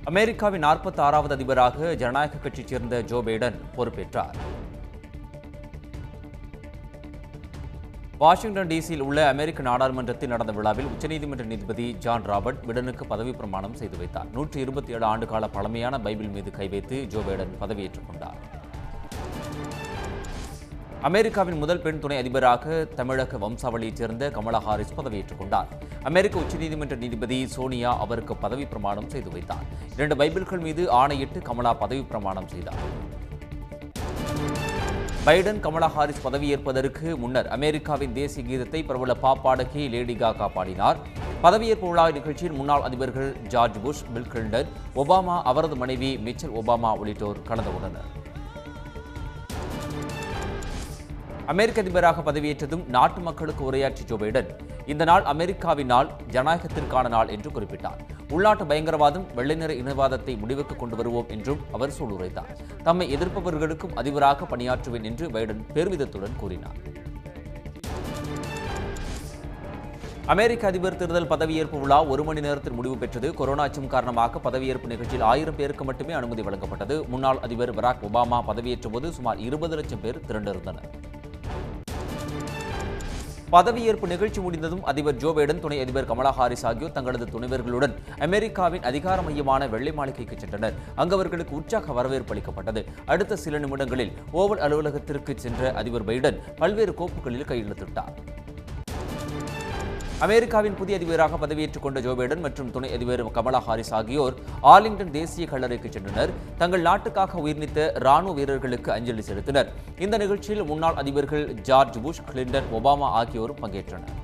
அமெரிக்காவின் நாற்பத்தி ஆறாவது அதிபராக ஜனநாயக கட்சியைச் சேர்ந்த ஜோ பைடன் பொறுப்பேற்றார் வாஷிங்டன் டிசியில் உள்ள அமெரிக்க நாடாளுமன்றத்தில் நடந்த விழாவில் உச்சநீதிமன்ற நீதிபதி ஜான் ராபர்ட் பிடனுக்கு பதவி பிரமாணம் செய்து வைத்தார் நூற்றி இருபத்தி ஏழு ஆண்டுகால பழமையான பைபிள் மீது கை வைத்து ஜோ பைடன் பதவியேற்றுக் கொண்டார் அமெரிக்காவின் முதல் பெண் துணை அதிபராக தமிழக வம்சாவளியைச் சேர்ந்த கமலா ஹாரிஸ் பதவியேற்றுக் கொண்டார் அமெரிக்க உச்சநீதிமன்ற நீதிபதி சோனியா அவருக்கு பதவி பிரமாணம் செய்து வைத்தார் இரண்டு பைபிள்கள் மீது ஆணையிட்டு கமலா பதவி பிரமாணம் செய்தார் பைடன் கமலா ஹாரிஸ் பதவியேற்பதற்கு முன்னர் அமெரிக்காவின் தேசிய கீதத்தை பிரபல பாப்பாடகி லேடி காகா பாடினார் பதவியேற்பு விழா நிகழ்ச்சியில் முன்னாள் அதிபர்கள் George Bush Bill Clinton Obama அவரது மனைவி மிச்சல் ஒபாமா உள்ளிட்டோர் கலந்து கொண்டனர் அமெரிக்க அதிபராக பதவியேற்றதும் நாட்டு மக்களுக்கு உரையாற்றிய ஜோ பைடன் இந்த நாள் அமெரிக்காவின் நாள் ஜனநாயகத்திற்கான நாள் என்று குறிப்பிட்டார் உள்நாட்டு பயங்கரவாதம் வெள்ளை நிற இனவாதத்தை முடிவுக்கு கொண்டு வருவோம் என்றும் அவர் சூளுரைத்தார் தம்மை எதிர்ப்பவர்களுக்கும் அதிபராக பணியாற்றுவேன் என்று பைடன் பெருமிதத்துடன் கூறினார் அமெரிக்க அதிபர் தேர்தல் பதவியேற்பு விழா ஒரு மணி நேரத்தில் முடிவு பெற்றது கொரோனா அச்சம் காரணமாக பதவியேற்பு நிகழ்ச்சியில் ஆயிரம் பேருக்கு மட்டுமே அனுமதி வழங்கப்பட்டது முன்னாள் அதிபர் பராக் ஒபாமா பதவியேற்ற போது சுமார் இருபது லட்சம் பேர் திரண்டிருந்தனர் பதவியேற்பு நிகழ்ச்சி முடிந்ததும் அதிபர் ஜோ பைடன் துணை அதிபர் கமலா ஹாரிஸ் ஆகியோர் தங்களது துணைவர்களுடன் அமெரிக்காவின் அதிகார மையமான வெள்ளை மாளிகைக்கு சென்றனர் அங்கு அவர்களுக்கு உற்சாக வரவேற்பு அளிக்கப்பட்டது அடுத்த சில நிமிடங்களில் ஓவல் அலுவலகத்திற்கு சென்ற அதிபர் பைடன் பல்வேறு கோப்புகளில் கையெழுத்திட்டார் அமெரிக்காவின் புதிய அதிபராக பதவியேற்றுக் கொண்ட ஜோ பைடன் மற்றும் துணை அதிபர் கமலா ஹாரிஸ் ஆகியோர் ஆர்லிங்டன் தேசிய கல்லறைக்கு சென்றனர் தங்கள் நாட்டுக்காக உயிர்நீத்த ராணுவ வீரர்களுக்கு அஞ்சலி செலுத்தினர் இந்த நிகழ்ச்சியில் முன்னாள் அதிபர்கள் ஜார்ஜ் புஷ் கிளின்டன் ஒபாமா ஆகியோரும் பங்கேற்றனர்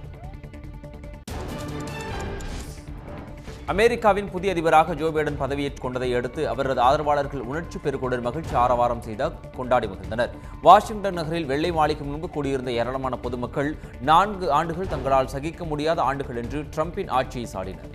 அமெரிக்காவின் புதிய அதிபராக ஜோ பைடன் பதவியேற்றுக் கொண்டதை அடுத்து அவரது ஆதரவாளர்கள் உணர்ச்சி பெருக்குடன் மகிழ்ச்சி ஆரவாரம் செய்த கொண்டாடி மகிழ்ந்தனர் வாஷிங்டன் நகரில் வெள்ளை மாளிகை முன்பு கூடியிருந்த ஏராளமான பொதுமக்கள் நான்கு ஆண்டுகள் தங்களால் சகிக்க முடியாத ஆண்டுகள் என்று ட்ரம்பின் ஆட்சியை சாடினர்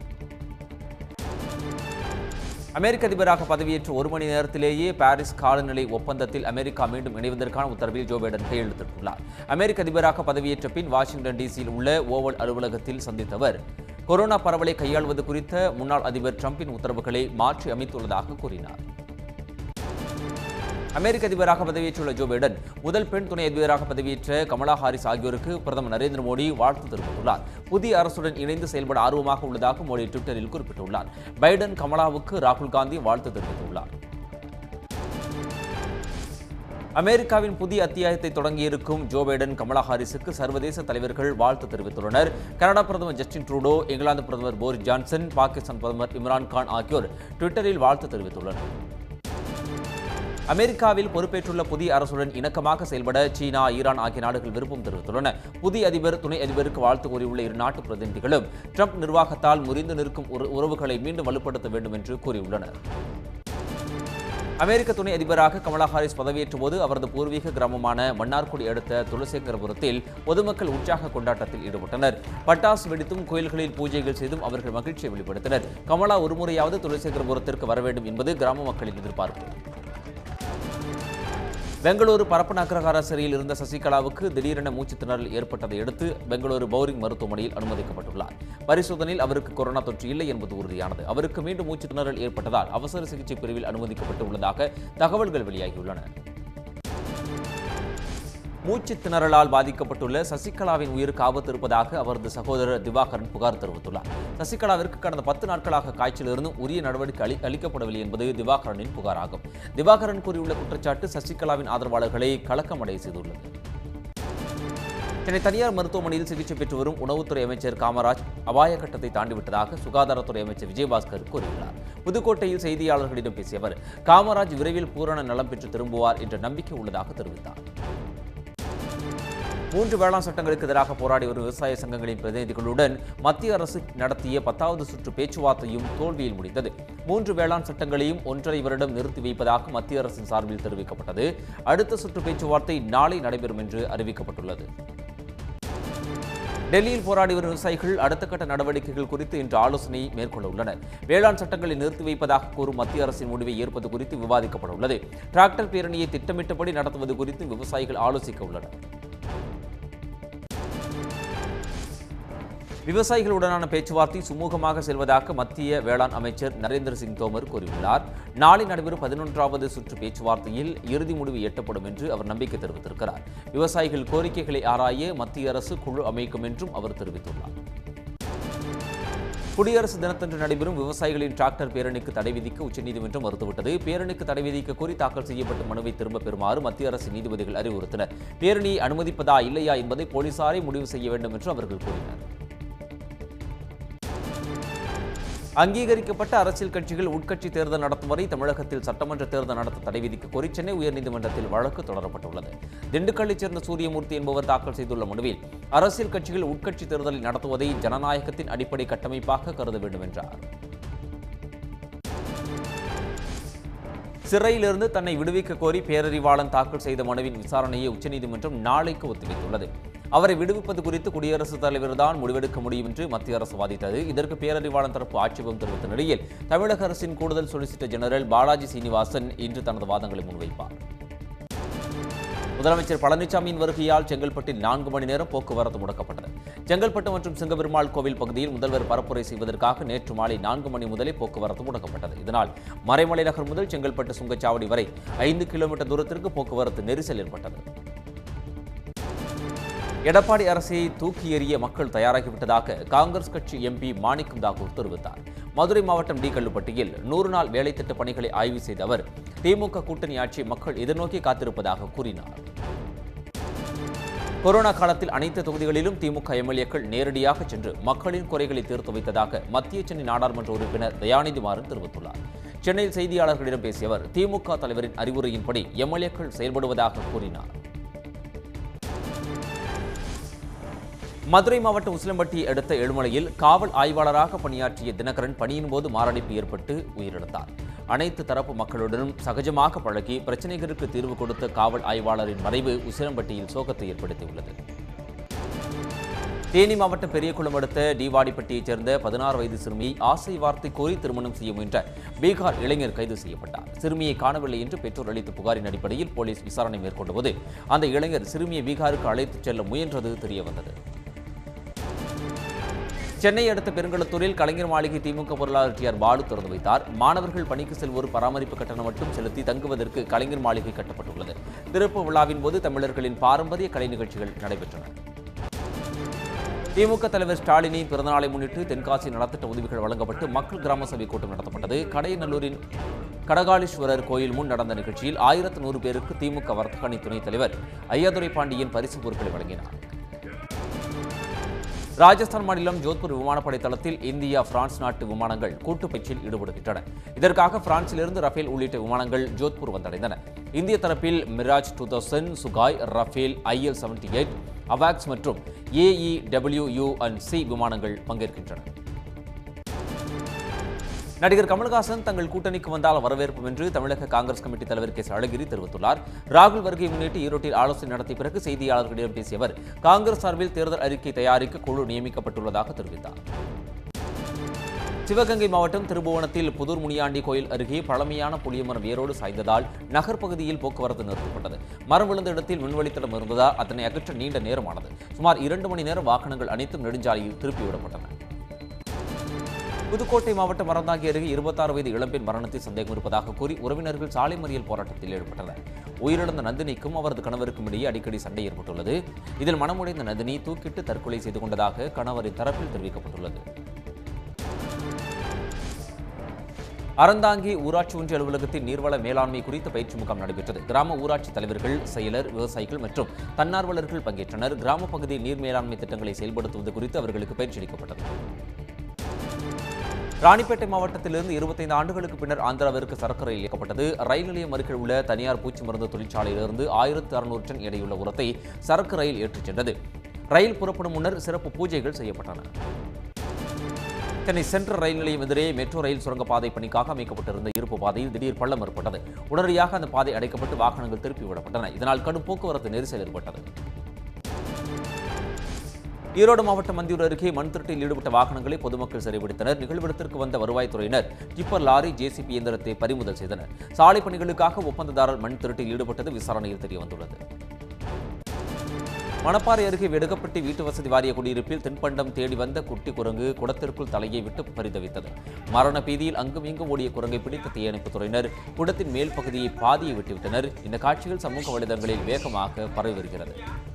அமெரிக்க அதிபராக பதவியேற்ற ஒரு மணி நேரத்திலேயே பாரிஸ் காலநிலை ஒப்பந்தத்தில் அமெரிக்கா மீண்டும் இணைவதற்கான உத்தரவில் ஜோ பைடன் கையெழுத்திட்டுள்ளார் அமெரிக்க அதிபராக பதவியேற்ற பின் வாஷிங்டன் டிசியில் உள்ள ஓவல் அலுவலகத்தில் சந்தித்தவர் கொரோனா பரவலை கையாள்வது குறித்த முன்னாள் அதிபர் ட்ரம்பின் உத்தரவுகளை மாற்றி அமைத்துள்ளதாக கூறினார் அமெரிக்க அதிபராக பதவியேற்றுள்ள ஜோ பைடன் முதல் பெண் துணை அதிபராக பதவியேற்ற கமலா ஹாரிஸ் ஆகியோருக்கு பிரதமர் நரேந்திர மோடி வாழ்த்து தெரிவித்துள்ளார் புதிய அரசுடன் இணைந்து செயல்பட ஆர்வமாக உள்ளதாக மோடி ட்விட்டரில் குறிப்பிட்டுள்ளார் பைடன் கமலாவுக்கு ராகுல் காந்தி வாழ்த்து தெரிவித்துள்ளார் அமெரிக்காவின் புதிய அத்தியாயத்தை தொடங்கியிருக்கும் ஜோ பைடன் கமலா ஹாரிஸுக்கு சர்வதேச தலைவர்கள் வாழ்த்து தெரிவித்துள்ளனர் கனடா பிரதமர் ஜஸ்டின் ட்ரூடோ இங்கிலாந்து பிரதமர் போரிஸ் ஜான்சன் பாகிஸ்தான் பிரதமர் இம்ரான் கான் ஆகியோர் ட்விட்டரில் வாழ்த்து தெரிவித்துள்ளனர் அமெரிக்காவில் பொறுப்பேற்றுள்ள புதிய அரசுடன் இணக்கமாக செயல்பட சீனா ஈரான் ஆகிய நாடுகள் விருப்பம் தெரிவித்துள்ளன புதிய அதிபர் துணை அதிபருக்கு வாழ்த்து கூறியுள்ள இரு நாட்டு பிரதிநிதிகளும் ட்ரம்ப் நிர்வாகத்தால் முறிந்து நிற்கும் உற- உறவுகளை மீண்டும் வலுப்படுத்த வேண்டும் என்று கூறியுள்ளனர் அமெரிக்க துணை அதிபராக கமலா ஹாரிஸ் பதவியேற்ற போது அவரது பூர்வீக கிராமமான மன்னார்குடி அடுத்த துளசேகரபுரத்தில் பொதுமக்கள் உற்சாக கொண்டாட்டத்தில் ஈடுபட்டனர் பட்டாசு வெடித்தும் கோயில்களில் பூஜைகள் செய்தும் அவர்கள் மகிழ்ச்சியை வெளிப்படுத்தினர் கமலா ஒருமுறையாவது துளசேகரபுரத்திற்கு வர வேண்டும் என்பது கிராம மக்களின் எதிர்பார்ப்பு பெங்களூரு பரப்பன அக்ரஹார சிறையில் இருந்த சசிகலாவுக்கு திடீரென மூச்சுத் திணறல் ஏற்பட்டதை அடுத்து பெங்களூரு பவுரிங் மருத்துவமனையில் அனுமதிக்கப்பட்டுள்ளார் பரிசோதனையில் அவருக்கு கொரோனா தொற்று இல்லை என்பது உறுதியானது அவருக்கு மீண்டும் மூச்சுத் திணறல் ஏற்பட்டதால் அவசர சிகிச்சை பிரிவில் அனுமதிக்கப்பட்டு உள்ளதாக தகவல்கள் வெளியாகியுள்ளன மூச்சுத் திணறலால் பாதிக்கப்பட்டுள்ள சசிகலாவின் உயிருக்கு ஆபத்து இருப்பதாக அவரது சகோதரர் திவாகரன் புகார் தெரிவித்துள்ளார் சசிகலாவிற்கு கடந்த பத்து நாட்களாக காய்ச்சல் இருந்தும் உரிய நடவடிக்கை அளி அளிக்கப்படவில்லை என்பது திவாகரனின் புகாராகும் திவாகரன் கூறியுள்ள குற்றச்சாட்டு சசிகலாவின் ஆதரவாளர்களை கலக்கமடைய செய்துள்ளது சென்னை தனியார் மருத்துவமனையில் சிகிச்சை பெற்று வரும் உணவுத்துறை அமைச்சர் காமராஜ் அபாய கட்டத்தை தாண்டிவிட்டதாக சுகாதாரத்துறை அமைச்சர் விஜயபாஸ்கர் கூறியுள்ளார் புதுக்கோட்டையில் செய்தியாளர்களிடம் பேசிய அவர் காமராஜ் விரைவில் பூரண நலம் பெற்று திரும்புவார் என்ற நம்பிக்கை உள்ளதாக தெரிவித்தார் மூன்று வேளாண் சட்டங்களுக்கு எதிராக போராடி வரும் விவசாய சங்கங்களின் பிரதிநிதிகளுடன் மத்திய அரசு நடத்திய பத்தாவது சுற்று பேச்சுவார்த்தையும் தோல்வியில் முடிந்தது மூன்று வேளாண் சட்டங்களையும் ஒன்றரை வருடம் நிறுத்தி வைப்பதாக மத்திய அரசின் சார்பில் தெரிவிக்கப்பட்டது அடுத்த சுற்று பேச்சுவார்த்தை நாளை நடைபெறும் என்று அறிவிக்கப்பட்டுள்ளது டெல்லியில் போராடி வரும் விவசாயிகள் அடுத்த கட்ட நடவடிக்கைகள் குறித்து இன்று ஆலோசனை மேற்கொள்ள உள்ளனர் வேளாண் சட்டங்களை நிறுத்தி வைப்பதாக கூறும் மத்திய அரசின் முடிவை ஏற்பது குறித்து விவாதிக்கப்பட உள்ளது டிராக்டர் பேரணியை திட்டமிட்டபடி நடத்துவது குறித்து விவசாயிகள் ஆலோசிக்க உள்ளனர் விவசாயிகளுடனான பேச்சுவார்த்தை சுமூகமாக செல்வதாக மத்திய வேளாண் அமைச்சர் நரேந்திர சிங் தோமர் கூறியுள்ளார் நாளை நடைபெறும் பதினொன்றாவது சுற்று பேச்சுவார்த்தையில் இறுதி முடிவு எட்டப்படும் என்று அவர் நம்பிக்கை தெரிவித்திருக்கிறார் விவசாயிகள் கோரிக்கைகளை ஆராய மத்திய அரசு குழு அமைக்கும் என்றும் அவர் தெரிவித்துள்ளார் குடியரசு தினத்தன்று நடைபெறும் விவசாயிகளின் டிராக்டர் பேரணிக்கு தடை விதிக்க உச்சநீதிமன்றம் மறுத்துவிட்டது பேரணிக்கு தடை விதிக்க கோரி தாக்கல் செய்யப்பட்ட மனுவை திரும்பப் பெறுமாறு மத்திய அரசு நீதிபதிகள் அறிவுறுத்தினர் பேரணியை அனுமதிப்பதா இல்லையா என்பதை போலீசாரே முடிவு செய்ய வேண்டும் என்று அவர்கள் கூறினர் அங்கீகரிக்கப்பட்ட அரசியல் கட்சிகள் உட்கட்சி தேர்தல் நடத்தும் வரை தமிழகத்தில் சட்டமன்ற தேர்தல் நடத்த தடை விதிக்க கோரி சென்னை உயர்நீதிமன்றத்தில் வழக்கு தொடரப்பட்டுள்ளது திண்டுக்கல்லைச் சேர்ந்த சூரியமூர்த்தி என்பவர் தாக்கல் செய்துள்ள மனுவில் அரசியல் கட்சிகள் உட்கட்சி தேர்தலை நடத்துவதை ஜனநாயகத்தின் அடிப்படை கட்டமைப்பாக கருத வேண்டும் என்றார் சிறையிலிருந்து தன்னை விடுவிக்க கோரி பேரறிவாளன் தாக்கல் செய்த மனுவின் விசாரணையை உச்சநீதிமன்றம் நாளைக்கு ஒத்திவைத்துள்ளது அவரை விடுவிப்பது குறித்து குடியரசுத் தலைவர் தான் முடிவெடுக்க முடியும் என்று மத்திய அரசு வாதித்தது இதற்கு பேரறிவாளன் தரப்பு ஆட்சேபம் தெரிவித்த நிலையில் தமிழக அரசின் கூடுதல் சொலிசிட்டர் ஜெனரல் பாலாஜி சீனிவாசன் இன்று தனது வாதங்களை முன்வைப்பார் முதலமைச்சர் பழனிசாமியின் வருகையால் செங்கல்பட்டில் நான்கு மணி நேரம் போக்குவரத்து முடக்கப்பட்டது செங்கல்பட்டு மற்றும் சிங்கபெருமாள் கோவில் பகுதியில் முதல்வர் பரப்புரை செய்வதற்காக நேற்று மாலை நான்கு மணி முதலே போக்குவரத்து முடக்கப்பட்டது இதனால் மறைமலை நகர் முதல் செங்கல்பட்டு சுங்கச்சாவடி வரை ஐந்து கிலோமீட்டர் தூரத்திற்கு போக்குவரத்து நெரிசல் ஏற்பட்டது எடப்பாடி அரசை தூக்கி எறிய மக்கள் தயாராகிவிட்டதாக காங்கிரஸ் கட்சி எம்பி மாணிக்கம் தாக்கூர் தெரிவித்தார் மதுரை மாவட்டம் டி கல்லுப்பட்டியில் நூறு நாள் வேலை திட்ட பணிகளை ஆய்வு செய்த அவர் திமுக கூட்டணி ஆட்சி மக்கள் எதிர்நோக்கி காத்திருப்பதாக கூறினார் கொரோனா காலத்தில் அனைத்து தொகுதிகளிலும் திமுக எம்எல்ஏக்கள் நேரடியாக சென்று மக்களின் குறைகளை தீர்த்து வைத்ததாக மத்திய சென்னை நாடாளுமன்ற உறுப்பினர் தயாநிதி மாறன் தெரிவித்துள்ளார் சென்னையில் செய்தியாளர்களிடம் பேசிய அவர் திமுக தலைவரின் அறிவுரையின்படி எம்எல்ஏக்கள் செயல்படுவதாக கூறினார் மதுரை மாவட்டம் உசிலம்பட்டி அடுத்த எழுமலையில் காவல் ஆய்வாளராக பணியாற்றிய தினகரன் பணியின் போது மாரடைப்பு ஏற்பட்டு உயிரிழந்தார் அனைத்து தரப்பு மக்களுடனும் சகஜமாக பழகி பிரச்சனைகளுக்கு தீர்வு கொடுத்த காவல் ஆய்வாளரின் மறைவு உசிலம்பட்டியில் சோகத்தை ஏற்படுத்தியுள்ளது தேனி மாவட்டம் பெரியகுளம் அடுத்த டிவாடிப்பட்டியைச் சேர்ந்த பதினாறு வயது சிறுமியை ஆசை வார்த்தை கோரி திருமணம் செய்ய முயன்ற பீகார் இளைஞர் கைது செய்யப்பட்டார் சிறுமியை காணவில்லை என்று பெற்றோர் அளித்த புகாரின் அடிப்படையில் போலீஸ் விசாரணை மேற்கொண்டபோது அந்த இளைஞர் சிறுமியை பீகாருக்கு அழைத்துச் செல்ல முயன்றது தெரியவந்தது சென்னை அடுத்த பெருங்கலத்தூரில் கலைஞர் மாளிகை திமுக பொருளாளர் டி ஆர் பாலு திறந்து வைத்தார் மாணவர்கள் பணிக்கு செல்வோர் பராமரிப்பு கட்டணம் மட்டும் செலுத்தி தங்குவதற்கு கலைஞர் மாளிகை கட்டப்பட்டுள்ளது திறப்பு விழாவின் போது தமிழர்களின் பாரம்பரிய கலை நிகழ்ச்சிகள் நடைபெற்றன திமுக தலைவர் ஸ்டாலினின் பிறந்தநாளை முன்னிட்டு தென்காசி நலத்திட்ட உதவிகள் வழங்கப்பட்டு மக்கள் கிராம சபை கூட்டம் நடத்தப்பட்டது கடையநல்லூரின் கடகாலீஸ்வரர் கோயில் முன் நடந்த நிகழ்ச்சியில் ஆயிரத்து நூறு பேருக்கு திமுக வர்த்தக அணி துணைத் தலைவர் ஐயாதுரை பாண்டியன் பரிசு பொருட்களை வழங்கினார் ராஜஸ்தான் மாநிலம் ஜோத்பூர் விமானப்படை தளத்தில் இந்தியா பிரான்ஸ் நாட்டு விமானங்கள் கூட்டு பயிற்சியில் ஈடுபடுகின்றன இதற்காக பிரான்சிலிருந்து ரஃபேல் உள்ளிட்ட விமானங்கள் ஜோத்பூர் வந்தடைந்தன இந்திய தரப்பில் Mirage two thousand Sukhoi Rafale IL seventy eight அவாக்ஸ் மற்றும் ஏஇடபிள்யூ அண்ட் சி விமானங்கள் பங்கேற்கின்றன நடிகர் கமல்ஹாசன் தங்கள் கூட்டணிக்கு வந்தால் வரவேற்போம் என்று தமிழக காங்கிரஸ் கமிட்டி தலைவர் கே எஸ் அழகிரி தெரிவித்துள்ளார் ராகுல் வருகை முன்னிட்டு ஈரோட்டில் ஆலோசனை நடத்திய பிறகு செய்தியாளர்களிடம் பேசிய அவர் காங்கிரஸ் சார்பில் தேர்தல் அறிக்கை தயாரிக்க குழு நியமிக்கப்பட்டுள்ளதாக தெரிவித்தார் சிவகங்கை மாவட்டம் திருபுவனத்தில் புதூர் முனியாண்டி கோயில் அருகே பழமையான புளியமரம் வேரோடு சாய்ந்ததால் நகர் பகுதியில் போக்குவரத்து நிறுத்தப்பட்டது மரம் விழுந்த இடத்தில் மின்வழித்தடம் இருந்ததால் அதனை அகற்ற நீண்ட நேரமானது சுமார் இரண்டு மணி நேரம் வாகனங்கள் அனைத்தும் நெடுஞ்சாலையில் திருப்பிவிடப்பட்டன புதுக்கோட்டை மாவட்டம் மறந்தாங்கி அருகே இருபத்தாறு வயது இளம்பெண் மரணத்தில் சந்தேகம் இருப்பதாக கூறி உறவினர்கள் சாலை மறியல் போராட்டத்தில் ஈடுபட்டனர் உயிரிழந்த நந்தினிக்கும் அவரது கணவருக்கும் இடையே அடிக்கடி சண்டை ஏற்பட்டுள்ளது இதில் மனமுடைந்த நந்தினி தூக்கிட்டு தற்கொலை செய்து கொண்டதாக கணவரின் தரப்பில் தெரிவிக்கப்பட்டுள்ளது அறந்தாங்கி ஊராட்சி ஒன்றிய அலுவலகத்தின் நீர்வள மேலாண்மை குறித்த பயிற்சி முகாம் நடைபெற்றது கிராம ஊராட்சி தலைவர்கள் செயலர் விவசாயிகள் மற்றும் தன்னார்வலர்கள் பங்கேற்றனர் கிராம பகுதியில் நீர் மேலாண்மை திட்டங்களை செயல்படுத்துவது குறித்து அவர்களுக்கு பயிற்சி அளிக்கப்பட்டது ராணிப்பேட்டை மாவட்டத்திலிருந்து இருபத்தைந்து ஆண்டுகளுக்கு பின்னர் ஆந்திராவிற்கு சரக்கு ரயில் இயக்கப்பட்டது ரயில் நிலையம் அருகில் உள்ள தனியார் பூச்சி மருந்து தொழிற்சாலையிலிருந்து ஆயிரத்து அறுநூறு டன் எடையுள்ள உரத்தை சரக்கு ரயில் ஏற்றிச் சென்றது ரயில் புறப்படும் முன்னர் சிறப்பு பூஜைகள் செய்யப்பட்டன சென்னை சென்ட்ரல் ரயில் நிலையம் எதிரே மெட்ரோ ரயில் சுரங்கப்பாதை பணிக்காக அமைக்கப்பட்டிருந்த இருப்பு பாதையில் திடீர் பள்ளம் ஏற்பட்டது உடனடியாக அந்த பாதை அடைக்கப்பட்டு வாகனங்கள் திருப்பி விடப்பட்டன இதனால் கடும் போக்குவரத்து நெரிசல் ஏற்பட்டது ஈரோடு மாவட்டம் மந்தியூர் அருகே மண் திருட்டில் ஈடுபட்ட வாகனங்களை பொதுமக்கள் சிறைபிடித்தனர் நிகழ்விடத்திற்கு வந்த வருவாய்த்துறையினர் டிப்பர் லாரி ஜேசிபி இயந்திரத்தை பறிமுதல் செய்தனர் சாலை பணிகளுக்காக ஒப்பந்ததாரர் மண் திருட்டில் ஈடுபட்டது விசாரணையில் தெரியவந்துள்ளது மணப்பாறை அருகே வெடுகப்பட்டி வீட்டு வசதி வாரிய குடியிருப்பில் தின்பண்டம் தேடி வந்த குட்டி குரங்கு குடத்திற்குள் தலையை விட்டு பரிதவித்தது மரண பீதியில் அங்கும் இங்கும் ஓடிய குரங்கை பிடித்த தீயணைப்புத் துறையினர் குடத்தின் மேல் பகுதியை பாதியை விட்டுவிட்டனர் இந்த காட்சிகள் சமூக வலைதளங்களில் வேகமாக பரவி வருகிறது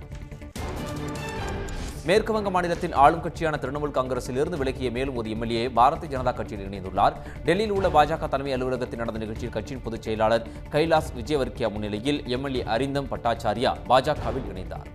மேற்கு வங்க மாநிலத்தின் ஆளும் கட்சியான திரிணாமுல் காங்கிரஸில் இருந்து விலகிய மேலும் ஒரு எம்எல்ஏ பாரதிய ஜனதா கட்சியில் இணைந்துள்ளார் டெல்லியில் உள்ள பாஜக தலைமை அலுவலகத்தில் நடந்த நிகழ்ச்சியில் கட்சியின் பொதுச் செயலாளர் கைலாஸ் விஜயவர்க்கியா முன்னிலையில் எம்எல்ஏ அரிந்தம் பட்டாச்சாரியா பாஜகவில் இணைந்தார்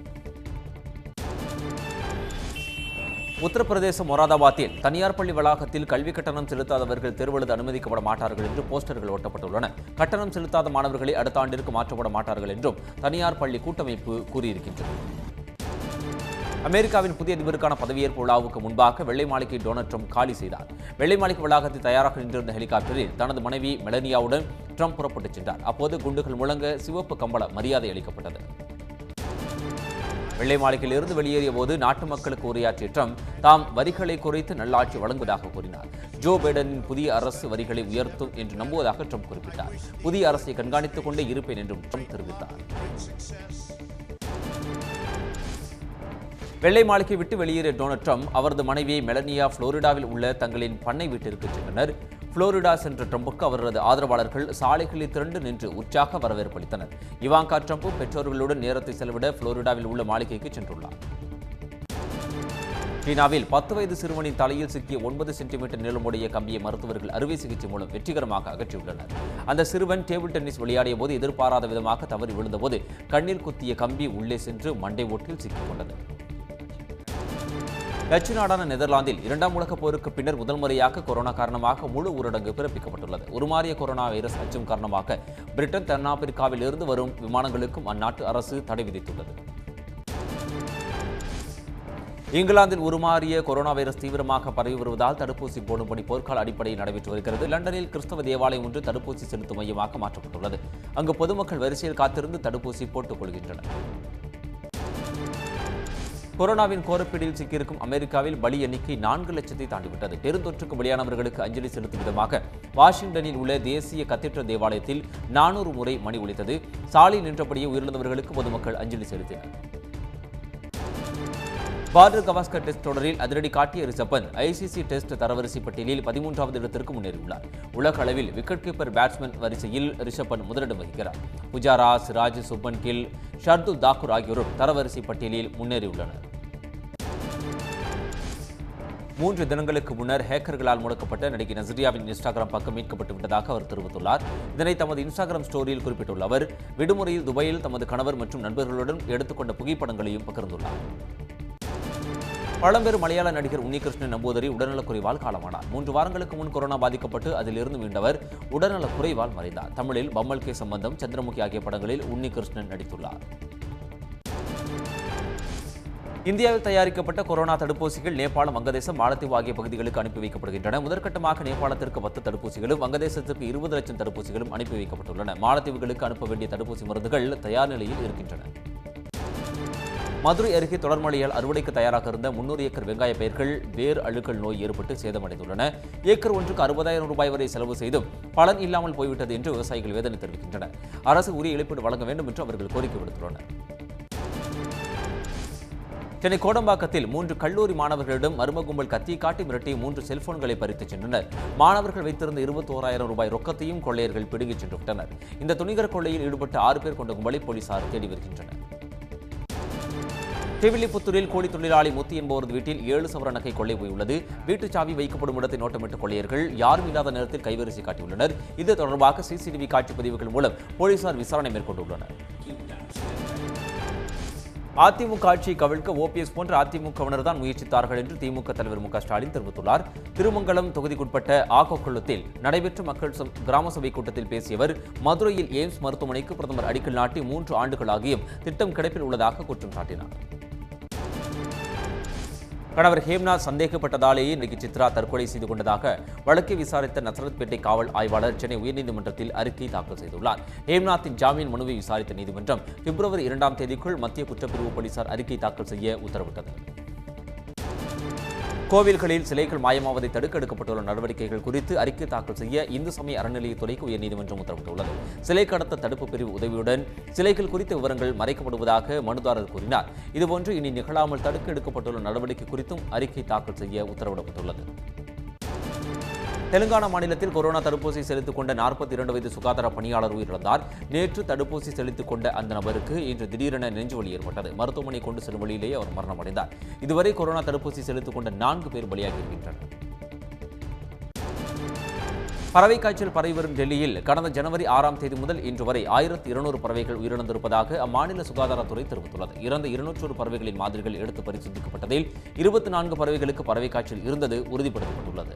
உத்தரப்பிரதேசம் மொராதாபாத்தில் தனியார் பள்ளி வளாகத்தில் கல்வி கட்டணம் செலுத்தாதவர்கள் தேர்வெழுத அனுமதிக்கப்பட மாட்டார்கள் என்று போஸ்டர்கள் ஒட்டப்பட்டுள்ளன கட்டணம் செலுத்தாத மாணவர்களை அடுத்த ஆண்டிற்கு மாற்றப்பட மாட்டார்கள் என்றும் தனியார் பள்ளி கூட்டமைப்பு கூறியிருக்கின்றது அமெரிக்காவின் புதிய அதிபருக்கான பதவியேற்பு விழாவுக்கு முன்பாக வெள்ளை மாளிகை டொனால்ட் ட்ரம்ப் காலி செய்தார் வெள்ளை மாளிகை வளாகத்தில் தயாராக நின்றிருந்த ஹெலிகாப்டரில் தனது மனைவி மெலனியாவுடன் ட்ரம்ப் புறப்பட்டுச் சென்றார் அப்போது குண்டுகள் முழங்க சிவப்பு கம்பள மரியாதை அளிக்கப்பட்டது வெள்ளை மாளிகையில் இருந்து வெளியேறிய போது நாட்டு மக்களுக்கு உரையாற்றிய ட்ரம்ப் தாம் வரிகளை குறைத்து நல்லாட்சி வழங்குவதாக கூறினார் ஜோ பைடனின் புதிய அரசு வரிகளை உயர்த்தும் என்று நம்புவதாக ட்ரம்ப் குறிப்பிட்டார் புதிய அரசை கண்காணித்துக் கொண்டே இருப்பேன் என்றும் ட்ரம்ப் தெரிவித்தார் வெள்ளை மாளிகை விட்டு வெளியேறிய டொனால்ட் ட்ரம்ப் அவரது மனைவியை மெலனியா புளோரிடாவில் உள்ள தங்களின் பண்ணை வீட்டிற்கு சென்றனர் புளோரிடா சென்ற ட்ரம்புக்கு அவரது ஆதரவாளர்கள் சாலைகளில் திரண்டு நின்று உற்சாக வரவேற்பளித்தனர் இவாங்கா ட்ரம்பும் பெற்றோர்களுடன் நேரத்தை செலவிட புளோரிடாவில் உள்ள மாளிகைக்கு சென்றுள்ளார் சீனாவில் பத்து வயது சிறுவனின் தலையில் சிக்கிய ஒன்பது சென்டிமீட்டர் நீளமுடைய கம்பியை மருத்துவர்கள் அறுவை சிகிச்சை மூலம் வெற்றிகரமாக அகற்றியுள்ளனர் அந்த சிறுவன் டேபிள் டென்னிஸ் விளையாடிய போது எதிர்பாராத விதமாக தவறி விழுந்தபோது கண்ணில் குத்திய கம்பி உள்ளே சென்று மண்டை ஓட்டில் சிக்கிக் கொண்டது டச்சு நாடான நெதர்லாந்தில் இரண்டாம் உலகப் போருக்கு பின்னர் முதல் முறையாக கொரோனா காரணமாக முழு ஊரடங்கு பிறப்பிக்கப்பட்டுள்ளது உருமாறிய கொரோனா வைரஸ் அச்சம் காரணமாக பிரிட்டன் தென்னாப்பிரிக்காவில் இருந்து வரும் விமானங்களுக்கும் அந்நாட்டு அரசு தடை விதித்துள்ளது இங்கிலாந்தில் உருமாறிய கொரோனா வைரஸ் தீவிரமாக பரவி வருவதால் தடுப்பூசி போடும்படி போர்க்கால அடிப்படையில் நடைபெற்று வருகிறது லண்டனில் கிறிஸ்தவ தேவாலயம் ஒன்று தடுப்பூசி செலுத்தும் மையமாக மாற்றப்பட்டுள்ளது அங்கு பொதுமக்கள் வரிசையில் காத்திருந்து தடுப்பூசி போட்டுக் கொள்கின்றனர் கொரோனாவின் கோரப்பீடில் சிக்கியிருக்கும் அமெரிக்காவில் பலி எண்ணிக்கை நான்கு லட்சத்தை தாண்டிவிட்டது பெருந்தொற்றுக்கு பலியானவர்களுக்கு அஞ்சலி செலுத்தும் விதமாக வாஷிங்டனில் உள்ள தேசிய கத்தீட்ரல் தேவாலயத்தில் நானூறு முறை மணி ஒலித்தது சாலையில் நின்றபடியே உயிரிழந்தவர்களுக்கு பொதுமக்கள் அஞ்சலி செலுத்தினர் பார்டர் கவாஸ்கர் டெஸ்ட் தொடரில் அதிரடி காட்டிய ரிஷபன் ஐசிசி டெஸ்ட் தரவரிசை பட்டியலில் பதிமூன்றாவது இடத்திற்கு முன்னேறியுள்ளார் உலக அளவில் விக்கெட் கீப்பர் பேட்ஸ்மேன் வரிசையில் ரிஷபன் முதலிடம் வகிக்கிறார் புஜாரா சிராஜ் சுப்பன் கில் ஷர்துல் தாக்கூர் ஆகியோரும் தரவரிசை பட்டியலில் முன்னேறியுள்ளனர் மூன்று தினங்களுக்கு முன்னர் ஹேக்கர்களால் முடக்கப்பட்ட நடிகை நசரியாவின் இன்ஸ்டாகிராம் பக்கம் மீட்கப்பட்டு விட்டதாக அவர் தெரிவித்துள்ளார் இதனை தமது இன்ஸ்டாகிராம் ஸ்டோரியில் குறிப்பிட்டுள்ள அவர் விடுமுறையில் துபாயில் தமது கணவர் மற்றும் நண்பர்களுடன் எடுத்துக்கொண்ட புகைப்படங்களையும் பகிர்ந்துள்ளார் பழம்பெரும் மலையாள நடிகர் உன்னிகிருஷ்ணன் நம்பூதரி உடல்நலக்குறைவால் காலமானார் மூன்று வாரங்களுக்கு முன் கொரோனா பாதிக்கப்பட்டு அதிலிருந்து மீண்டவர் உடல்நலக்குறைவால் மறைந்தார் தமிழில் பம்மல் கே சம்பந்தம் சந்திரமுகி ஆகிய படங்களில் உன்னிகிருஷ்ணன் நடித்துள்ளார் இந்தியாவில் தயாரிக்கப்பட்ட கொரோனா தடுப்பூசிகள் நேபாளம் வங்கதேசம் மாலத்தீவு ஆகிய பகுதிகளுக்கு அனுப்பி வைக்கப்படுகின்றன முதற்கட்டமாக நேபாளத்திற்கு பத்து தடுப்பூசிகளும் வங்கதேசத்திற்கு இருபது லட்சம் தடுப்பூசிகளும் அனுப்பி வைக்கப்பட்டுள்ளன மாலத்தீவுகளுக்கு அனுப்ப வேண்டிய தடுப்பூசி மருந்துகள் தயார் நிலையில் இருக்கின்றன மதுரை அருகே தொடர் மழையால் அறுவடைக்கு தயாராக இருந்த முன்னூறு ஏக்கர் வெங்காய பயிர்கள் வேர் அழுகல் நோய் ஏற்பட்டு சேதமடைந்துள்ளன ஏக்கர் ஒன்றுக்கு அறுபதாயிரம் ரூபாய் வரை செலவு செய்தும் பலன் இல்லாமல் போய்விட்டது என்று விவசாயிகள் வேதனை தெரிவிக்கின்றனர் அரசு உரிய இழப்பீடு வழங்க வேண்டும் என்று அவர்கள் கோரிக்கை விடுத்துள்ளனர் சென்னை கோடம்பாக்கத்தில் மூன்று கல்லூரி மாணவர்களிடம் மர்ம கும்பல் கத்தி காட்டி மிரட்டி மூன்று செல்போன்களை பறித்துச் சென்றனர் மாணவர்கள் வைத்திருந்த இருபத்தோராயிரம் ரூபாய் ரொக்கத்தையும் கொள்ளையர்கள் பிடுங்கிச் சென்று விட்டனர் இந்த துணிகர கொள்ளையில் ஈடுபட்ட ஆறு பேர் கொண்ட கும்பலை போலீசார் தேடி வருகின்றனர் திருவில்லிபுத்தூரில் கூலி தொழிலாளி முத்தி என்பவரது வீட்டில் ஏழு சவர நகை கொள்ளை போயுள்ளது வீட்டுச் சாவி வைக்கப்படும் இடத்தை நோட்டமிட்ட கொள்ளையர்கள் யாரும் இல்லாத நேரத்தில் கைவரிசை காட்டியுள்ளனர் இது தொடர்பாக சிசிடிவி காட்சி பதிவுகள் மூலம் போலீசார் விசாரணை மேற்கொண்டுள்ளனர் அதிமுக ஆட்சியை கவிழ்க்க ஓபிஎஸ் போன்ற அதிமுகவினர் தான் முயற்சித்தார்கள் என்று திமுக தலைவர் மு க ஸ்டாலின் தெரிவித்துள்ளார் திருமங்கலம் தொகுதிக்குட்பட்ட ஆகோக்குளத்தில் நடைபெற்ற மக்கள் சம்- கிராம சபை கூட்டத்தில் பேசிய அவர் மதுரையில் எய்ம்ஸ் மருத்துவமனைக்கு பிரதமர் அடிக்கல் நாட்டி மூன்று ஆண்டுகளாகியும் திட்டம் கிடப்பில் உள்ளதாக குற்றம் சாட்டினார் கணவர் ஹேம்நாத் சந்தேகப்பட்டதாலேயே இன்றைக்கு சித்ரா தற்கொலை செய்து கொண்டதாக வழக்கை விசாரித்த நசரத்பேட்டை காவல் ஆய்வாளர் சென்னை உயர்நீதிமன்றத்தில் அறிக்கை தாக்கல் செய்துள்ளார் ஹேம்நாத்தின் ஜாமீன் மனுவை விசாரித்த நீதிமன்றம் பிப்ரவரி இரண்டாம் தேதிக்குள் மத்திய குற்றப்பிரிவு போலீசார் அறிக்கை தாக்கல் செய்ய உத்தரவிட்டது கோவில்களில் சிலைகள் மாயமாவதை தடுக்க எடுக்கப்பட்டுள்ள நடவடிக்கைகள் குறித்து அறிக்கை தாக்கல் செய்ய இந்து சமய அறநிலையத்துறைக்கு உயர்நீதிமன்றம் உத்தரவிட்டுள்ளது சிலை கடத்த தடுப்பு பிரிவு உதவியுடன் சிலைகள் குறித்த விவரங்கள் மறைக்கப்படுவதாக மனுதாரர் கூறினார் இதுபோன்று இனி நிகழாமல் தடுக்க எடுக்கப்பட்டுள்ள நடவடிக்கை குறித்தும் அறிக்கை தாக்கல் செய்ய உத்தரவிடப்பட்டுள்ளது தெலுங்கானா மாநிலத்தில் கொரோனா தடுப்பூசி செலுத்திக் கொண்ட நாற்பத்தி இரண்டு வயது சுகாதார பணியாளர் உயிரிழந்தார் நேற்று தடுப்பூசி செலுத்திக் கொண்ட அந்த நபருக்கு இன்று திடீரென நெஞ்சுவலி ஏற்பட்டது மருத்துவமனை கொண்டு செல்லும் வழியிலேயே அவர் மரணமடைந்தார் இதுவரை கொரோனா தடுப்பூசி செலுத்திக் கொண்ட நான்கு பேர் பலியாகியிருக்கின்றனர் பறவை காய்ச்சல் பரவி வரும் டெல்லியில் கடந்த ஜனவரி ஆறாம் தேதி முதல் இன்று வரை ஆயிரத்தி இருநூறு பறவைகள் உயிரிழந்திருப்பதாக அம்மாநில சுகாதாரத்துறை தெரிவித்துள்ளது இறந்த இருநூற்றொரு பறவைகளின் மாதிரிகள் எடுத்து பரிசோதிக்கப்பட்டதில் இருபத்தி நான்கு பறவைகளுக்கு பறவை காய்ச்சல் இருந்தது உறுதிப்படுத்தப்பட்டுள்ளது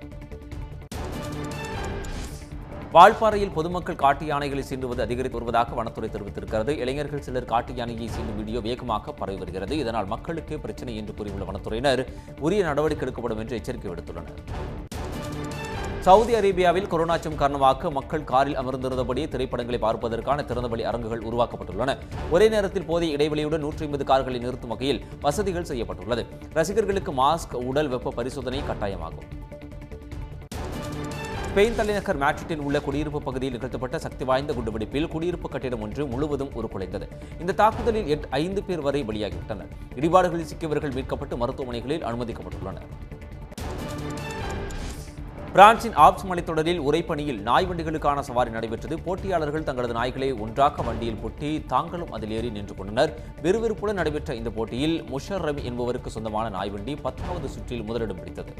வால்பாறையில் பொதுமக்கள் காட்டு யானைகளை சீண்டுவது அதிகரித்து வருவதாக வனத்துறை தெரிவித்திருக்கிறது இளைஞர்கள் சிலர் காட்டு யானையை சீண்டும் வீடியோ வேகமாக பரவி வருகிறது இதனால் மக்களுக்கு பிரச்சனை என்று கூறியுள்ள வனத்துறையினர் உரிய நடவடிக்கை எடுக்கப்படும் என்று எச்சரிக்கை விடுத்துள்ளனர் சவுதி அரேபியாவில் கொரோனா அச்சம் காரணமாக மக்கள் காரில் அமர்ந்திருந்தபடியே திரைப்படங்களை பார்ப்பதற்கான திறந்தவெளி அரங்குகள் உருவாக்கப்பட்டுள்ளன ஒரே நேரத்தில் போதிய இடைவெளியுடன் நூற்றி ஐம்பது கார்களை நிறுத்தும் வகையில் வசதிகள் செய்யப்பட்டுள்ளது ரசிகர்களுக்கு மாஸ்க் உடல் வெப்ப பரிசோதனை கட்டாயமாகும் ஸ்பெயின் தலைநகர் மேட்ரிட்டில் உள்ள குடியிருப்பு பகுதியில் நிகழ்த்தப்பட்ட சக்தி வாய்ந்த குண்டுவெடிப்பில் குடியிருப்பு கட்டிடம் ஒன்று முழுவதும் உருக்குலைந்தது இந்த தாக்குதலில் எட் ஐந்து பேர் வரை பலியாகிவிட்டனர் இடிபாடுகளில் சிக்கியவர்கள் மீட்கப்பட்டு மருத்துவமனைகளில் அனுமதிக்கப்பட்டுள்ளனர் பிரான்சின் ஆப்ஸ் மலைத்தொடரில் உரைப்பணியில் நாய் வண்டிகளுக்கான சவாரி நடைபெற்றது போட்டியாளர்கள் தங்களது நாய்களை ஒன்றாக வண்டியில் பூட்டி தாங்களும் அதில் ஏறி நின்று கொண்டனர் விறுவிறுப்புடன் நடைபெற்ற இந்த போட்டியில் முஷர் ரவி என்பவருக்கு சொந்தமான நாய் வண்டி பத்தாவது சுற்றில் முதலிடம் பிடித்தது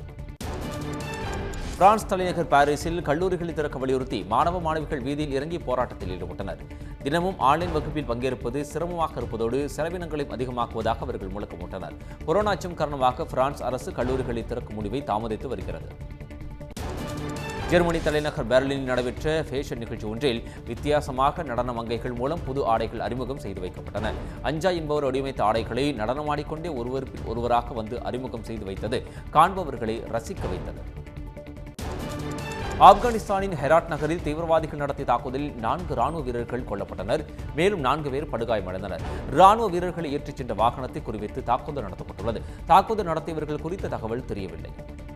பிரான்ஸ் தலைநகர் பாரிஸில் கல்லூரிகளை திறக்க வலியுறுத்தி மாணவ மாணவிகள் வீதியில் இறங்கி போராட்டத்தில் ஈடுபட்டனர் தினமும் ஆன்லைன் வகுப்பில் பங்கேற்பது சிரமமாக இருப்பதோடு செலவினங்களையும் அதிகமாக்குவதாக அவர்கள் முழக்கமிட்டனர் கொரோனா அச்சம் காரணமாக பிரான்ஸ் அரசு கல்லூரிகளை திறக்கும் முடிவை தாமதித்து வருகிறது ஜெர்மனி தலைநகர் பெர்லினில் நடைபெற்ற ஃபேஷன் நிகழ்ச்சி ஒன்றில் வித்தியாசமாக நடன மங்கைகள் மூலம் புது ஆடைகள் அறிமுகம் செய்து வைக்கப்பட்டன அஞ்சா என்பவர் வடிவமைத்த ஆடைகளை நடனமாடிக்கொண்டே ஒருவர் பின் ஒருவராக வந்து அறிமுகம் செய்து வைத்தது காண்பவர்களை ரசிக்க வைத்தது ஆப்கானிஸ்தானின் ஹெராட் நகரில் தீவிரவாதிகள் நடத்திய தாக்குதலில் நான்கு ராணுவ வீரர்கள் கொல்லப்பட்டனர் மேலும் நான்கு பேர் படுகாயமடைந்தனர் ராணுவ வீரர்களை ஏற்றிச் சென்ற வாகனத்தை குறிவைத்து தாக்குதல் நடத்தப்பட்டுள்ளது தாக்குதல் நடத்தியவர்கள் குறித்த தகவல் தெரியவில்லை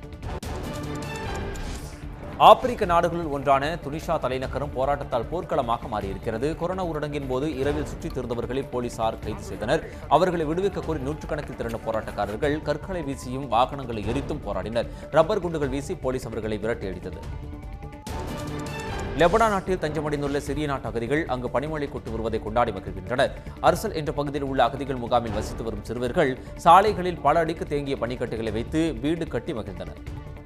ஆப்பிரிக்க நாடுகளில் ஒன்றான துனிஷா தலைநகரம் போராட்டத்தால் போர்க்களமாக மாறியிருக்கிறது கொரோனா ஊரடங்கின் போது இரவில் சுற்றித் திரிந்தவர்களை போலீசார் கைது செய்தனர் அவர்களை விடுவிக்க கோரி நூற்றுக்கணக்கில் திரண்ட போராட்டக்காரர்கள் கற்களை வீசியும் வாகனங்களை எரித்தும் போராடினர் ரப்பர் குண்டுகள் வீசி போலீஸ் அவர்களை விரட்டி அடித்தது லெபனான் நாட்டில் தஞ்சமடைந்துள்ள சிறிய நாட்டு அகதிகள் அங்கு பனிமழை கொட்டு வருவதை கொண்டாடி மகிழ்கின்றனர் அரசல் என்ற பகுதியில் உள்ள அகதிகள் முகாமில் வசித்து வரும் சிறுவர்கள் சாலைகளில் பல அடிக்கு தேங்கிய பனிக்கட்டுகளை வைத்து வீடு கட்டி மகிழ்ந்தனர்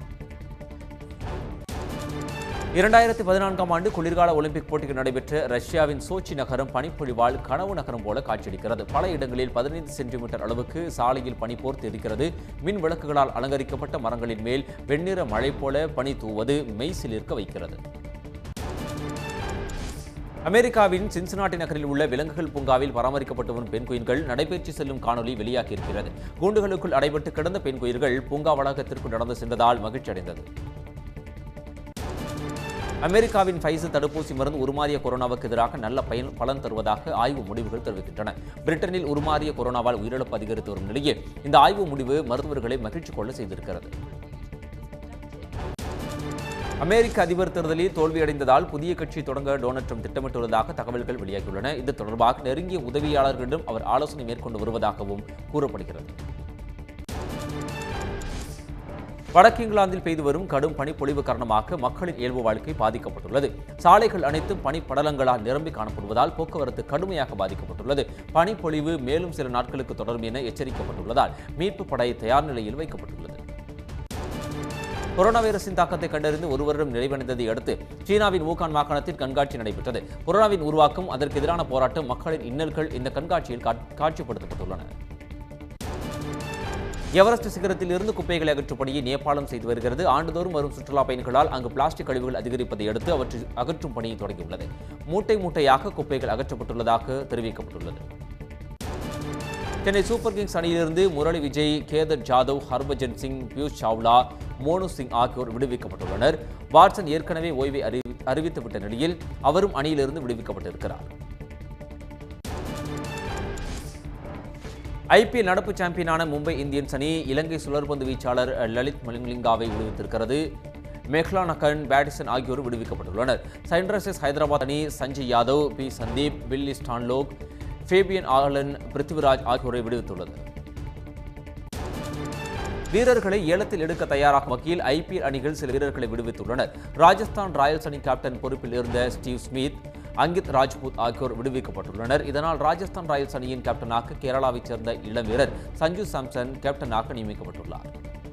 இரண்டாயிரத்தி பதினான்காம் ஆண்டு குளிர்கால ஒலிம்பிக் போட்டிகள் நடைபெற்ற ரஷ்யாவின் சோச்சி நகரம் பனிப்பொழிவால் கனவு நகரம் போல காட்சியளிக்கிறது பல இடங்களில் பதினைந்து சென்டிமீட்டர் அளவுக்கு சாலையில் பனி போர்த்து இருக்கிறது மின் விளக்குகளால் அலங்கரிக்கப்பட்ட மரங்களின் மேல் வெண்ணிற மழை போல பனி தூவது மெய்சிலிருக்க வைக்கிறது அமெரிக்காவின் சின்சினாட்டி நகரில் உள்ள விலங்குகள் பூங்காவில் பராமரிக்கப்பட்டு வரும் பெண் குயின்கள் நடைபெற்று செல்லும் காணொலி வெளியாகியிருக்கிறது கூண்டுகளுக்குள் அடைபட்டு கிடந்த பெண் குயில்கள் பூங்கா வளாகத்திற்கு நடந்து சென்றதால் மகிழ்ச்சி அடைந்தது அமெரிக்காவின் ஃபைசர் தடுப்பூசி மருந்து உருமாறிய கொரோனாவுக்கு எதிராக நல்ல பயன் பலன் தருவதாக ஆய்வு முடிவுகள் தெரிவிக்கின்றன பிரிட்டனில் உருமாறிய கொரோனாவால் உயிரிழப்பு அதிகரித்து வரும் நிலையில் இந்த ஆய்வு முடிவு மருத்துவர்களை மகிழ்ச்சி கொள்ள செய்திருக்கிறது அமெரிக்க அதிபர் தேர்தலில் தோல்வியடைந்ததால் புதிய கட்சி தொடங்க டொனால்ட் ட்ரம்ப் திட்டமிட்டுள்ளதாக தகவல்கள் வெளியாகியுள்ளன இது தொடர்பாக நெருங்கிய உதவியாளர்களிடம் அவர் ஆலோசனை மேற்கொண்டு வருவதாகவும் கூறப்படுகிறது வடக்கு இங்கிலாந்தில் பெய்து வரும் கடும் பனிப்பொழிவு காரணமாக மக்களின் இயல்பு வாழ்க்கை பாதிக்கப்பட்டுள்ளது சாலைகள் அனைத்தும் பனிப்படலங்களால் நிரம்பி காணப்படுவதால் போக்குவரத்து கடுமையாக பாதிக்கப்பட்டுள்ளது பனிப்பொழிவு மேலும் சில நாட்களுக்கு தொடரும் என எச்சரிக்கப்பட்டுள்ளதால் மீட்பு படை தயார் நிலையில் வைக்கப்பட்டுள்ளது கொரோனா வைரஸின் தாக்கத்தை கண்டறிந்து ஒரு வருடம் நிறைவடைந்ததை அடுத்து சீனாவின் ஊகான் மாகாணத்தில் கண்காட்சி நடைபெற்றது கொரோனாவின் உருவாக்கம் அதற்கு எதிரான போராட்டம் மக்களின் இன்னல்கள் இந்த கண்காட்சியில் காட்- காட்சிப்படுத்தப்பட்டுள்ளன எவரெஸ்ட் சிகரத்தில் இருந்து குப்பைகளை அகற்றும் பணியை நேபாளம் செய்து வருகிறது ஆண்டுதோறும் வரும் சுற்றுலா பயணிகளால் அங்கு பிளாஸ்டிக் கழிவுகள் அதிகரிப்பதை அடுத்து அவற்றை அகற்றும் பணியை தொடங்கியுள்ளது மூட்டை மூட்டையாக குப்பைகள் அகற்றப்பட்டுள்ளதாக தெரிவிக்கப்பட்டுள்ளது சென்னை சூப்பர் கிங்ஸ் அணியிலிருந்து முரளி விஜய் கேதர் ஜாதவ் ஹர்பஜன் சிங் பியூஷ் சாவ்லா மோனு சிங் ஆகியோர் விடுவிக்கப்பட்டுள்ளனர் வாட்சன் ஏற்கனவே ஓய்வை அறிவி அறிவித்துவிட்ட நிலையில் அவரும் அணியிலிருந்து விடுவிக்கப்பட்டிருக்கிறார் ஐபிஎல் நடப்பு சாம்பியனான மும்பை இந்தியன்ஸ் அணி இலங்கை சுழற்பந்து வீச்சாளர் லலித் மலிங்காவை விடுவித்திருக்கிறது மெஹ்லானகன் பேட்டிசன் ஆகியோர் விடுவிக்கப்பட்டுள்ளனர் சன்ரைசர்ஸ் ஹைதராபாத் அணி Sanjay Yadav P Sandeep Billy Stanlake Fabian Allen Prithviraj ஆகியோரை விடுவித்துள்ளது வீரர்களை ஏலத்தில் எடுக்க தயாராகும் வகையில் ஐபிஎல் அணிகள் சில வீரர்களை விடுவித்துள்ளனர் ராஜஸ்தான் ராயல்ஸ் அணி கேப்டன் பொறுப்பில் இருந்த ஸ்டீவ் ஸ்மித் அங்கித் ராஜ்பூத் ஆகியோர் விடுவிக்கப்பட்டுள்ளனர் இதனால் ராஜஸ்தான் ராயல்ஸ் அணியின் கேப்டனாக கேரளாவைச் சேர்ந்த இளம் வீரர் சஞ்சு சாம்சன் கேப்டனாக நியமிக்கப்பட்டுள்ளார்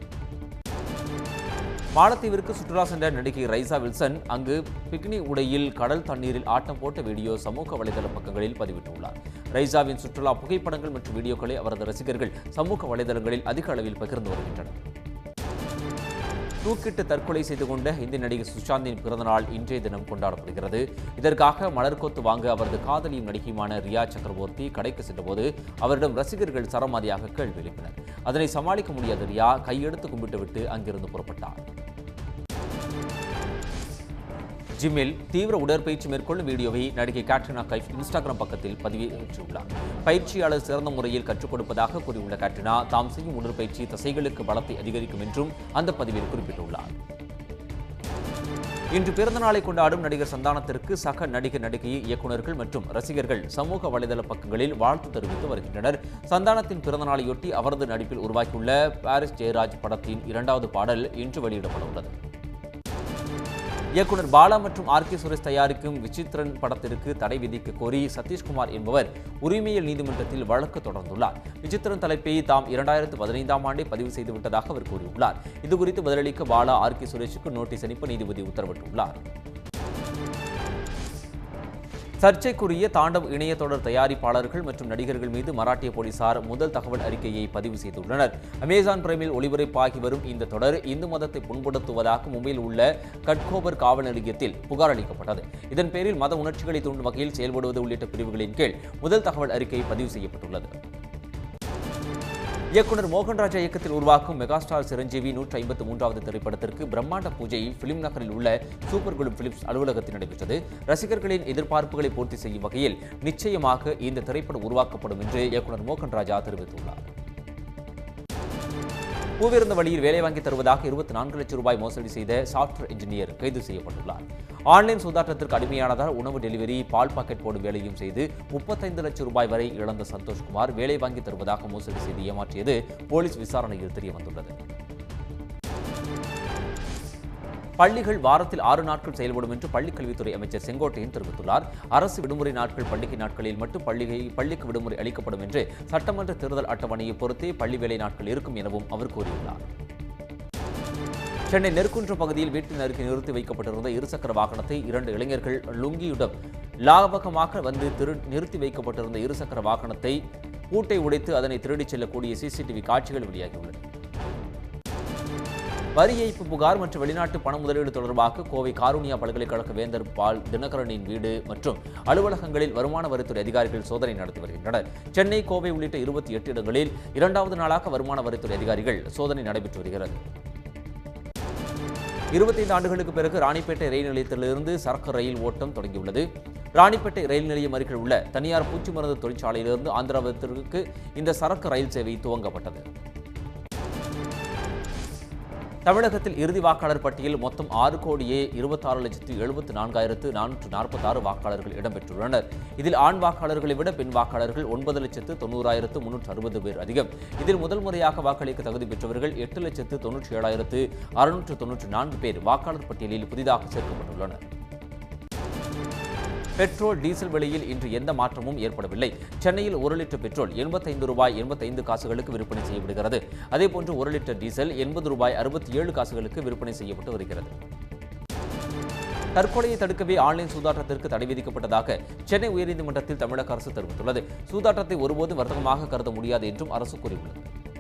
மாலத்தீவிற்கு சுற்றுலா சென்ற நடிகை ரைசா வில்சன் அங்கு பிக்னி உடையில் கடல் தண்ணீரில் ஆட்டம் போட்ட வீடியோ சமூக வலைதள பக்கங்களில் பதிவிட்டுள்ளார் ரைசாவின் சுற்றுலா புகைப்படங்கள் மற்றும் வீடியோக்களை அவரது ரசிகர்கள் சமூக வலைதளங்களில் அதிக அளவில் பகிர்ந்து வருகின்றனர் தூக்கிட்டு தற்கொலை செய்து கொண்ட இந்திய நடிகை சுஷாந்தின் பிறந்தநாள் இன்றைய தினம் கொண்டாடப்படுகிறது இதற்காக மலர்கொத்து வாங்க அவரது காதலியும் நடிகையுமான ரியா சக்கரவர்த்தி கடைக்கு சென்றபோது அவரிடம் ரசிகர்கள் சரமாரியாக கேள்வி எழுப்பினர் அதனை சமாளிக்க முடியாத ரியா கையெடுத்து கும்பிட்டுவிட்டு அங்கிருந்து புறப்பட்டார் ஜிம்மில் தீவிர உடற்பயிற்சி மேற்கொள்ளும் வீடியோவை நடிகை கேட்ரினா கைஃப் இன்ஸ்டாகிராம் பக்கத்தில் பதிவேற்றியுள்ளார் பயிற்சியாளர் சிறந்த முறையில் கற்றுக் கொடுப்பதாக கூறியுள்ள கேட்ரினா தாம் செய்யும் உடற்பயிற்சி தசைகளுக்கு பலத்தை அதிகரிக்கும் என்றும் அந்த பதிவில் குறிப்பிட்டுள்ளார் இன்று பிறந்தநாளை கொண்டாடும் நடிகர் சந்தானத்திற்கு சக நடிகர் நடிகை இயக்குநர்கள் மற்றும் ரசிகர்கள் சமூக வலைதள பக்கங்களில் வாழ்த்து தெரிவித்து வருகின்றனர் சந்தானத்தின் பிறந்தநாளையொட்டி அவரது நடிப்பில் உருவாக்கியுள்ள பாரிஸ் ஜெயராஜ் படத்தின் இரண்டாவது பாடல் இன்று வெளியிடப்பட உள்ளது இயக்குனர் பாலா மற்றும் ஆர் கே சுரேஷ் தயாரிக்கும் விசித்திரன் படத்திற்கு தடை விதிக்க கோரி சதீஷ்குமார் என்பவர் உரிமையியல் நீதிமன்றத்தில் வழக்கு தொடர்ந்துள்ளார் விசித்திரன் தலைப்பை தாம் இரண்டாயிரத்து பதினைந்தாம் ஆண்டே பதிவு செய்துவிட்டதாக அவர் கூறியுள்ளார் இதுகுறித்து பதிலளிக்க பாலா ஆர் கே சுரேஷுக்கு நோட்டீஸ் அனுப்ப நீதிபதி உத்தரவிட்டுள்ளார் சர்ச்சைக்குரிய தாண்டவ் இணைய தொடர் தயாரிப்பாளர்கள் மற்றும் நடிகர்கள் மீது மராட்டிய போலீசார் முதல் தகவல் அறிக்கையை பதிவு செய்துள்ளனர் அமேசான் பிரைமில் ஒளிபரப்பாகி வரும் இந்த தொடர் இந்து மதத்தை புண்படுத்துவதாக மும்பையில் உள்ள கட்கோபர் காவல் நிலையத்தில் புகார் அளிக்கப்பட்டது இதன் பேரில் மத உணர்ச்சிகளை தூண்டும் வகையில் செயல்படுவது உள்ளிட்ட பிரிவுகளின் கீழ் முதல் தகவல் அறிக்கை பதிவு செய்யப்பட்டுள்ளது இயக்குனர் மோகன்ராஜா இயக்கத்தில் உருவாக்கும் மெகாஸ்டார் சிரஞ்சீவி நூற்றி ஐம்பத்தி மூன்றாவது திரைப்படத்திற்கு பிரம்மாண்ட பூஜை பிலிம் நகரில் உள்ள சூப்பர் குளு பிலிம்ஸ் அலுவலகத்தில் நடைபெற்றது ரசிகர்களின் எதிர்பார்ப்புகளை பூர்த்தி செய்யும் வகையில் நிச்சயமாக இந்த திரைப்படம் உருவாக்கப்படும் என்று இயக்குனர் மோகன்ராஜா தெரிவித்துள்ளார் பூவிருந்த வழியில் வேலை வாங்கி தருவதாக இருபத்தி நான்கு லட்சம் ரூபாய் மோசடி செய்த சாஃப்ட்வேர் இன்ஜினியர் கைது செய்யப்பட்டுள்ளார் ஆன்லைன் சூதாட்டத்திற்கு அடிமையானதால் உணவு டெலிவரி பால் பாக்கெட் போடும் வேலையும் செய்து முப்பத்தைந்து லட்சம் ரூபாய் வரை இழந்த சந்தோஷ்குமார் வேலை வாங்கி தருவதாக மோசடி செய்து ஏமாற்றியது போலீஸ் விசாரணையில் தெரியவந்துள்ளது பள்ளிகள் வாரத்தில் ஆறு நாட்கள் செயல்படும் என்று பள்ளிக் கல்வித்துறை அமைச்சர் செங்கோட்டையன் தெரிவித்துள்ளார் அரசு விடுமுறை நாட்கள் பண்டிகை நாட்களில் மட்டும் பள்ளிகை பள்ளிக்கு விடுமுறை அளிக்கப்படும் என்று சட்டமன்ற தேர்தல் அட்டவணையை பொறுத்தே பள்ளி வேலை நாட்கள் இருக்கும் எனவும் அவர் கூறியுள்ளார் சென்னை நெற்குன்றம் பகுதியில் வீட்டின் அருகே நிறுத்தி வைக்கப்பட்டிருந்த இருசக்கர வாகனத்தை இரண்டு இளைஞர்கள் லுங்கியுடன் லாபகமாக வந்து திரு நிறுத்தி வைக்கப்பட்டிருந்த இருசக்கர வாகனத்தை பூட்டை உடைத்து அதனை திருடிச் செல்லக்கூடிய சிசிடிவி காட்சிகள் வெளியாகியுள்ளன வரி ஏய்ப்பு புகார் மற்றும் வெளிநாட்டு பண முதலீடு தொடர்பாக கோவை காருண்யா பல்கலைக்கழக வேந்தர் பால் தினகரனின் வீடு மற்றும் அலுவலகங்களில் வருமான வரித்துறை அதிகாரிகள் சோதனை நடத்தி வருகின்றனர் சென்னை கோவை உள்ளிட்ட இருபத்தி எட்டு இடங்களில் இரண்டாவது நாளாக வருமான வரித்துறை அதிகாரிகள் சோதனை நடைபெற்று வருகிறது இருபத்தைந்து ஆண்டுகளுக்கு பிறகு ராணிப்பேட்டை ரயில் நிலையத்திலிருந்து சரக்கு ரயில் ஓட்டம் தொடங்கியுள்ளது ராணிப்பேட்டை ரயில் நிலையம் அருகில் உள்ள தனியார் பூச்சி மருந்து தொழிற்சாலையிலிருந்து ஆந்திராவிற்கு இந்த சரக்கு ரயில் சேவை துவங்கப்பட்டது தமிழகத்தில் இறுதி வாக்காளர் பட்டியல் மொத்தம் ஆறு கோடியே இருபத்தாறு லட்சத்து எழுபத்து நான்காயிரத்து நானூற்று நாற்பத்தாறு வாக்காளர்கள் இடம்பெற்றுள்ளனர் இதில் ஆண் வாக்காளர்களை விட பெண் வாக்காளர்கள் ஒன்பது லட்சத்து தொண்ணூறாயிரத்து முன்னூற்று அறுபது பேர் அதிகம் இதில் முதல் முறையாக வாக்களிக்க தகுதி பெற்றவர்கள் எட்டு லட்சத்து தொன்னூற்றி ஏழாயிரத்து அறுநூற்று தொன்னூற்று நான்கு பேர் வாக்காளர் பட்டியலில் புதிதாக சேர்க்கப்பட்டுள்ளனர் பெட்ரோல் டீசல் விலையில் இன்று எந்த மாற்றமும் ஏற்படவில்லை சென்னையில் ஒரு லிட்டர் பெட்ரோல் எண்பத்தைந்து ரூபாய் எண்பத்தைந்து காசுகளுக்கு விற்பனை செய்யப்படுகிறது அதேபோன்று ஒரு லிட்டர் டீசல் எண்பது ரூபாய் அறுபத்தி ஏழு காசுகளுக்கு விற்பனை செய்யப்பட்டு வருகிறது தற்கொலையை தடுக்கவே ஆன்லைன் சூதாட்டத்திற்கு தடை விதிக்கப்பட்டதாக சென்னை உயர்நீதிமன்றத்தில் தமிழக அரசு தெரிவித்துள்ளது சூதாட்டத்தை ஒருபோதும் வர்த்தகமாக கருத முடியாது என்றும் அரசு கூறியுள்ளது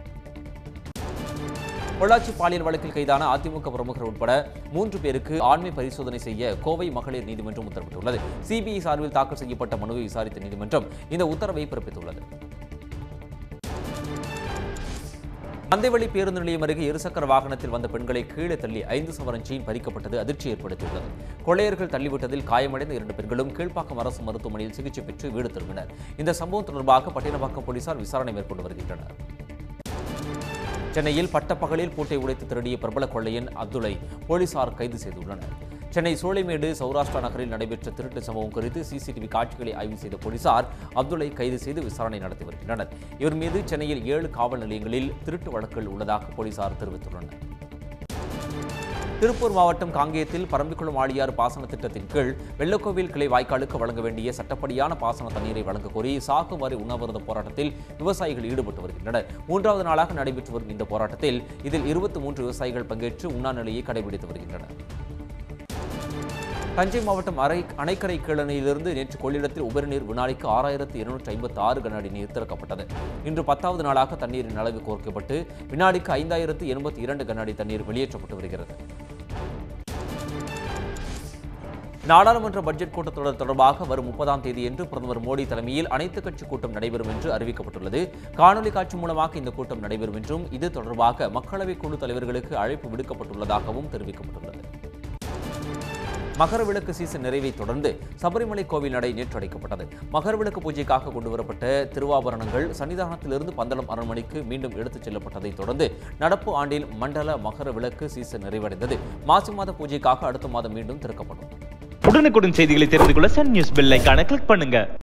பொள்ளாச்சி பாலியல் வழக்கில் கைதான அதிமுக பிரமுகர் உட்பட மூன்று பேருக்கு ஆண்மை பரிசோதனை செய்ய கோவை மகளிர் நீதிமன்றம் உத்தரவிட்டுள்ளது சிபிஐ சார்பில் தாக்கல் செய்யப்பட்ட மனுவை விசாரித்த நீதிமன்றம் இந்த உத்தரவை பிறப்பித்துள்ளது மந்தைவெளி பேருந்து நிலையம் அருகே இருசக்கர வாகனத்தில் வந்த பெண்களை கீழே தள்ளி ஐந்து சவரன் செயின் பறிக்கப்பட்டது அதிர்ச்சி ஏற்படுத்தியுள்ளது கொள்ளையர்கள் தள்ளிவிட்டதில் காயமடைந்த இரண்டு பெண்களும் கீழ்ப்பாக்கம் அரசு மருத்துவமனையில் சிகிச்சை பெற்று வீடு திரும்பினர் இந்த சம்பவம் தொடர்பாக பட்டினப்பாக்கம் போலீசார் விசாரணை மேற்கொண்டு வருகின்றனர் சென்னையில் பட்டப்பகலில் பூட்டை உடைத்து திருடிய பிரபல கொள்ளையன் அப்துலை போலீசார் கைது செய்துள்ளனர் சென்னை சோலைமேடு சௌராஷ்டிரா நகரில் நடைபெற்ற திருட்டு சம்பவம் குறித்து சிசிடிவி காட்சிகளை ஆய்வு செய்த போலீசார் அப்துல்லை கைது செய்து விசாரணை நடத்தி வருகின்றனர் இவர் மீது சென்னையில் ஏழு காவல் நிலையங்களில் திருட்டு வழக்குகள் உள்ளதாக போலீசார் தெரிவித்துள்ளனர் திருப்பூர் மாவட்டம் காங்கேயத்தில் பரம்பிக்குளம் ஆழியார் பாசன திட்டத்தின் கீழ் வெள்ளக்கோவில் கிளை வாய்க்காலுக்கு வழங்க வேண்டிய சட்டப்படியான பாசன தண்ணீரை வழங்க கோரி சாகுமாரி உண்ணாவிரத போராட்டத்தில் விவசாயிகள் ஈடுபட்டு வருகின்றனர் மூன்றாவது நாளாக நடைபெற்று வரும் இந்த போராட்டத்தில் இதில் இருபத்தி மூன்று விவசாயிகள் பங்கேற்று உண்ணாநிலையை கடைபிடித்து வருகின்றனர் தஞ்சை மாவட்டம் அரை அணைக்கரை கீழணையிலிருந்து நேற்று கொள்ளிடத்தில் உபரிநீர் வினாடிக்கு ஆறாயிரத்து இருநூற்றி ஐம்பத்தி ஆறு கனஅடி நீர் திறக்கப்பட்டது இன்று பத்தாவது நாளாக தண்ணீரின் அளவு கோர்க்கப்பட்டு வினாடிக்கு ஐந்தாயிரத்து எண்பத்தி இரண்டு கனஅடி தண்ணீர் வெளியேற்றப்பட்டு வருகிறது நாடாளுமன்ற பட்ஜெட் கூட்டத்தொடர் தொடர்பாக வரும் முப்பதாம் தேதியன்று பிரதமர் மோடி தலைமையில் அனைத்துக் கட்சி கூட்டம் நடைபெறும் என்று அறிவிக்கப்பட்டுள்ளது காணொலி காட்சி மூலமாக இந்த கூட்டம் நடைபெறும் என்றும் இது தொடர்பாக மக்களவை குழு தலைவர்களுக்கு அழைப்பு விடுக்கப்பட்டுள்ளதாகவும் தெரிவிக்கப்பட்டுள்ளது மகரவிளக்கு சீசன் நிறைவை தொடர்ந்து சபரிமலை கோவில் நடை நேற்று அடைக்கப்பட்டது மகரவிளக்கு பூஜைக்காக கொண்டுவரப்பட்ட திருவாபரணங்கள் சன்னிதானத்திலிருந்து பந்தளம் அரண்மனைக்கு மீண்டும் எடுத்துச் செல்லப்பட்டதைத் தொடர்ந்து நடப்பு ஆண்டில் மண்டல மகர விளக்கு சீசன் நிறைவடைந்தது மாசி மாத பூஜைக்காக அடுத்த மாதம் மீண்டும் திறக்கப்படும் உடனுக்குடன் செய்திகளை தெரிந்து கொள்ள சன் நியூஸ் பெல் ஐகானை கிளிக் பண்ணுங்க